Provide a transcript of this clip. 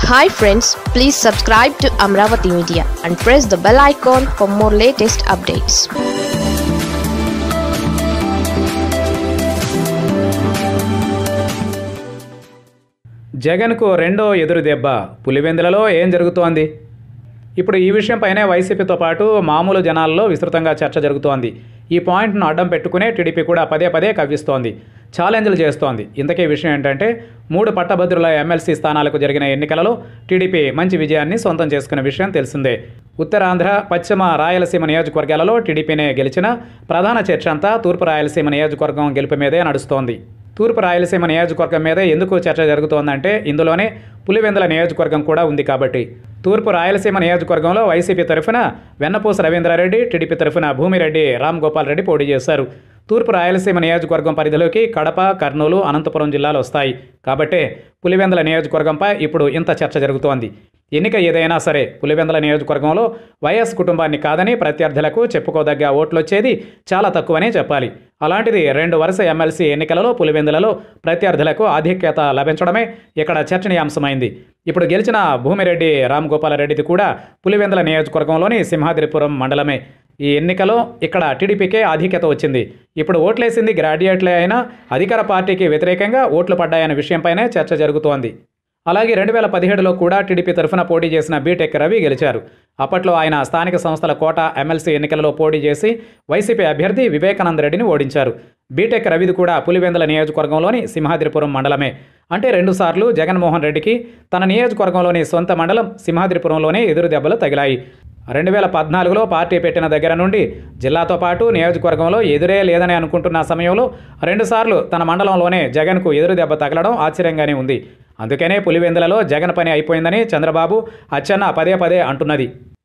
hi friends please subscribe to Amaravati media and press the bell icon for more latest updates జగన్కు రెండో ఎదురు దెబ్బ పులివెందులలో ఏం జరుగుతోంది ఇప్పుడు ఈ విషయంపైనే వైసీపీతో పాటు మామూలు జనాల్లో విస్తృతంగా చర్చ జరుగుతోంది ఈ పాయింట్ను అడ్డం పెట్టుకునే టీడీపీ కూడా పదే పదే కవ్విస్తోంది ఛాలెంజ్లు చేస్తోంది ఇంతకీ విషయం ఏంటంటే మూడు పట్టభద్రుల ఎమ్మెల్సీ స్థానాలకు జరిగిన ఎన్నికలలో టీడీపీ మంచి విజయాన్ని సొంతం చేసుకున్న విషయం తెలిసిందే ఉత్తరాంధ్ర పశ్చిమ రాయలసీమ నియోజకవర్గాలలో టీడీపీనే గెలిచిన ప్రధాన చర్చ అంతా తూర్పు రాయలసీమ నియోజకవర్గం గెలుపు మీదే నడుస్తోంది తూర్పు రాయలసీమ నియోజకవర్గం మీద ఎందుకు చర్చ జరుగుతోందంటే ఇందులోనే పులివెందుల నియోజకవర్గం కూడా ఉంది కాబట్టి తూర్పు రాయలసీమ నియోజకవర్గంలో వైసీపీ తరఫున వెన్నపూస రవీంద్రారెడ్డి టీడీపీ తరఫున భూమిరెడ్డి రామ్ గోపాల్ రెడ్డి పోటీ చేశారు తూర్పు రాయలసీమ నియోజకవర్గం పరిధిలోకి కడప కర్నూలు అనంతపురం జిల్లాలు వస్తాయి కాబట్టే పులివెందుల నియోజకవర్గంపై ఇప్పుడు ఇంత చర్చ జరుగుతోంది ఎన్నిక ఏదైనా సరే పులివెందుల నియోజకవర్గంలో వైఎస్ కుటుంబాన్ని కాదని ప్రత్యర్థులకు చెప్పుకోదగ్గ ఓట్లు వచ్చేది చాలా తక్కువనే చెప్పాలి అలాంటిది రెండు వరుస ఎమ్మెల్సీ ఎన్నికలలో పులివెందులలో ప్రత్యర్థులకు ఆధిక్యత లభించడమే ఇక్కడ చర్చనీయాంశమైంది ఇప్పుడు గెలిచిన భూమిరెడ్డి రామ్ గోపాలరెడ్డిది కూడా పులివెందుల నియోజకవర్గంలోని సింహాద్రిపురం మండలమే ఈ ఎన్నికలో ఇక్కడ టీడీపీకే ఆధిక్యత వచ్చింది ఇప్పుడు ఓట్లేసింది గ్రాడ్యుయేట్లే అయినా అధికార పార్టీకి వ్యతిరేకంగా ఓట్లు పడ్డాయనే విషయంపైనే చర్చ జరుగుతోంది అలాగే రెండు వేల పదిహేడులో కూడా టీడీపీ తరఫున పోటీ చేసిన బీటెక్ రవి గెలిచారు అప్పట్లో ఆయన స్థానిక సంస్థల కోట ఎమ్మెల్సీ ఎన్నికలలో పోటీ చేసి వైసీపీ అభ్యర్థి వివేకానంద రెడ్డిని ఓడించారు బీటెక్ రవిది కూడా పులివెందుల నియోజకవర్గంలోని సింహాద్రిపురం మండలమే అంటే రెండుసార్లు జగన్మోహన్ రెడ్డికి తన నియోజకవర్గంలోని సొంత మండలం సింహాద్రిపురంలోనే ఎదురు దెబ్బలు తగిలాయి రెండు వేల పద్నాలుగులో పార్టీ పెట్టిన దగ్గర నుండి జిల్లాతో పాటు నియోజకవర్గంలో ఎదురే లేదని అనుకుంటున్న సమయంలో రెండుసార్లు తన మండలంలోనే జగన్కు ఎదురు దెబ్బ తగలడం ఆశ్చర్యంగానే ఉంది అందుకనే పులివెందులలో జగన్ పని అయిపోయిందని చంద్రబాబు అచ్చెన్న పదే పదే అంటున్నది